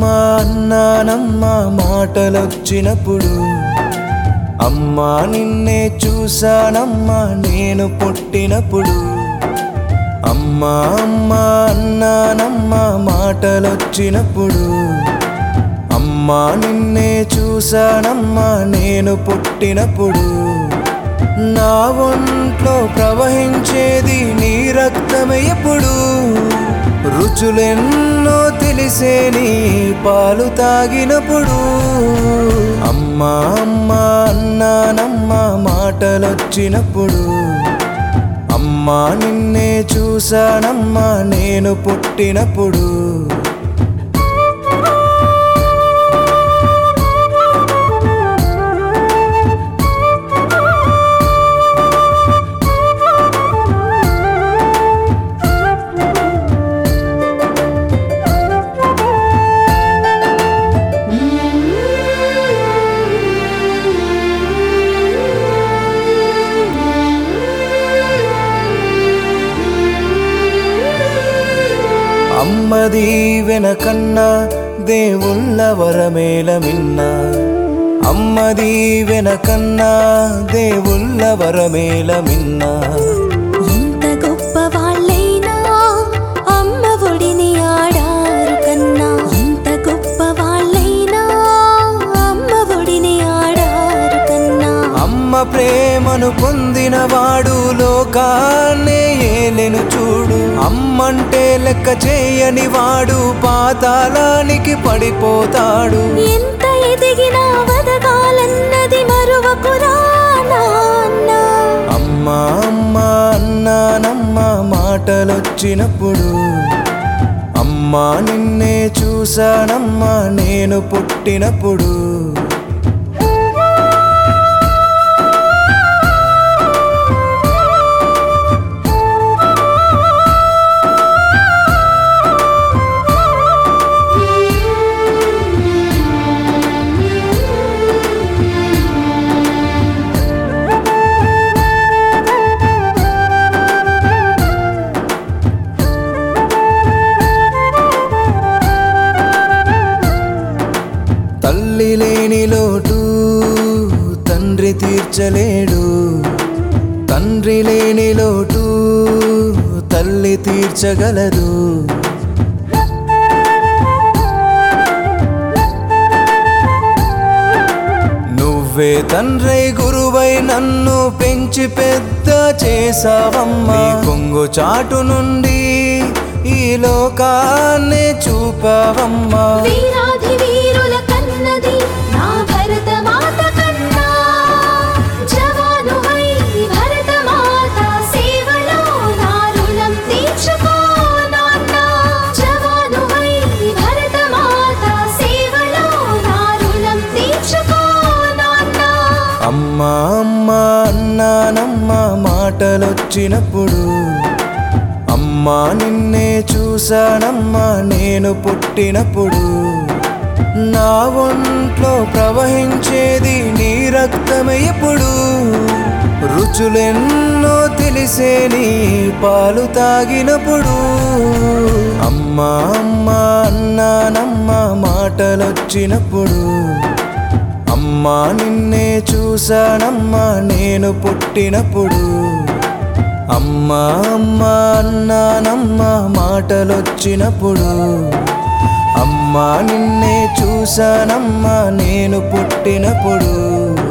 అమ్మా అన్నానమ్మా మాటలొచ్చినప్పుడు అమ్మా నిన్నే చూశానమ్మా నేను పుట్టినప్పుడు అమ్మా అమ్మా అన్నానమ్మా మాటలొచ్చినప్పుడు అమ్మా నిన్నే చూశానమ్మా నేను పుట్టినప్పుడు నా ఒంట్లో ప్రవహించేది నీ రక్తమే ఎప్పుడు రుచులెన్నో తెలిసే నీ పాలు తాగినప్పుడు అమ్మా అమ్మా అన్నానమ్మా మాటలొచ్చినప్పుడు అమ్మా నిన్నే చూశానమ్మా నేను పుట్టినప్పుడు అమ్మది వెనకన్నా దేవుళ్ళ వరమేల మిన్న అమ్మది వెనకన్నా దేవుళ్ళ వరమేల మిన్న ఎంత గొప్ప వాళ్ళైనా అమ్మ ఒడిని ఆడారు కన్నా ఎంత గొప్ప వాళ్ళైనా అమ్మ ఒడిని ఆడారు కన్నా అమ్మ ప్రేమను పొందినవాడు లోకాన్నే ఏలెను చూడు అమ్మంటే లెక్క చేయని వాడు పాతాళానికి పడిపోతాడు ఎంత ఎదిగినా వదగాలన్నది మరువకురా నాన్న అమ్మా అమ్మా అన్నానమ్మా మాటలొచ్చినప్పుడు అమ్మా నిన్నే చూశానమ్మా నేను పుట్టినప్పుడు తల్లి లేని లోటు తండ్రి తీర్చలేడు తండ్రి లేని లోటు తల్లి తీర్చగలదు నువ్వే తండ్రి గురువై నన్ను పెంచి పెద్ద చేసావమ్మా నీ కొంగు చాటు నుండి ఈ లోకాన్ని చూపావమ్మా వీరాధి వీరుల కన్నది నా భరత మాత కన్నా జవానువై భరత మాత సేవలో నా రుణం తీర్చుకో నాన్న జవానువై భరత మాత సేవలో నా రుణం తీర్చుకో నాన్న అమ్మా అమ్మా అన్నానమ్మా మాటలొచ్చినప్పుడు అమ్మా నిన్నే చూశానమ్మా నేను పుట్టినప్పుడు నా ఒంట్లో ప్రవహించేది నీ రక్తమే ఎప్పుడు రుచులెన్నో తెలిసే నీ పాలు తాగినప్పుడు అమ్మా అమ్మా అన్నానమ్మా మాటలొచ్చినప్పుడు అమ్మా నిన్నే చూశానమ్మా నేను పుట్టినప్పుడు అమ్మా అమ్మా అన్నానమ్మా మాటలొచ్చినప్పుడు అమ్మా నిన్నే చూశానమ్మా నేను పుట్టినప్పుడు